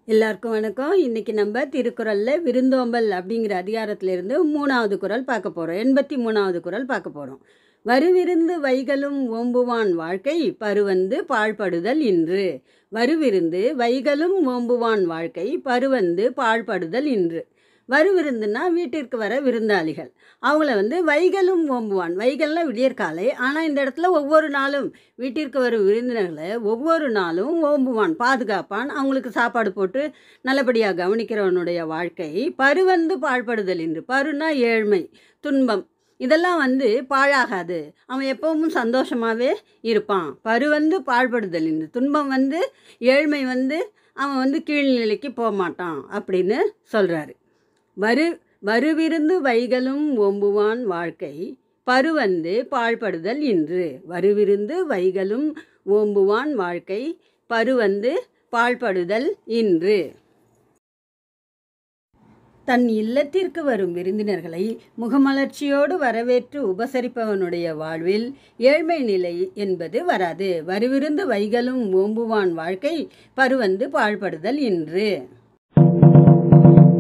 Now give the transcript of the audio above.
எல்லாருக்கும் வணக்கம் இன்னைக்கு நம்ம திருக்குறளில் விருந்தோம்பல் அப்படிங்கிற அதிகாரத்திலிருந்து மூணாவது குறள் பார்க்க போகிறோம் எண்பத்தி மூணாவது குறள் பார்க்க போகிறோம் வருவிருந்து வைகளும் ஓம்புவான் வாழ்க்கை பருவந்து பாழ்படுதல் இன்று வருவிருந்து வைகளும் ஓம்புவான் வாழ்க்கை பருவந்து பாழ்படுதல் இன்று வருவிருந்துன்னா வீட்டிற்கு வர விருந்தாளிகள் அவங்கள வந்து வைகளும் ஓம்புவான் வைகள்னா விடியற்காலை ஆனால் இந்த இடத்துல ஒவ்வொரு நாளும் வீட்டிற்கு வரும் விருந்தினர்களை ஒவ்வொரு நாளும் ஓம்புவான் பாதுகாப்பான் அவங்களுக்கு சாப்பாடு போட்டு நல்லபடியாக கவனிக்கிறவனுடைய வாழ்க்கை பருவந்து பாழ்படுதல் என்று பருனா ஏழ்மை துன்பம் இதெல்லாம் வந்து பாழாகாது அவன் எப்பவும் சந்தோஷமாகவே இருப்பான் பருவந்து பாழ்படுதல் என்று துன்பம் வந்து ஏழ்மை வந்து அவன் வந்து கீழ்நிலைக்கு போக மாட்டான் அப்படின்னு சொல்கிறாரு வரு வருவிருந்து வைகளும் ஓம்புவான் வாழ்க்கை பருவந்து பாழ்படுதல் இன்று வருவிருந்து வைகளும் ஓம்புவான் வாழ்க்கை பருவந்து பாழ்படுதல் இன்று தன் இல்லத்திற்கு வரும் விருந்தினர்களை முகமலர்ச்சியோடு வரவேற்று உபசரிப்பவனுடைய வாழ்வில் ஏழ்மை நிலை என்பது வராது வருவிருந்து வைகளும் ஓம்புவான் வாழ்க்கை பருவந்து பாழ்படுதல் இன்று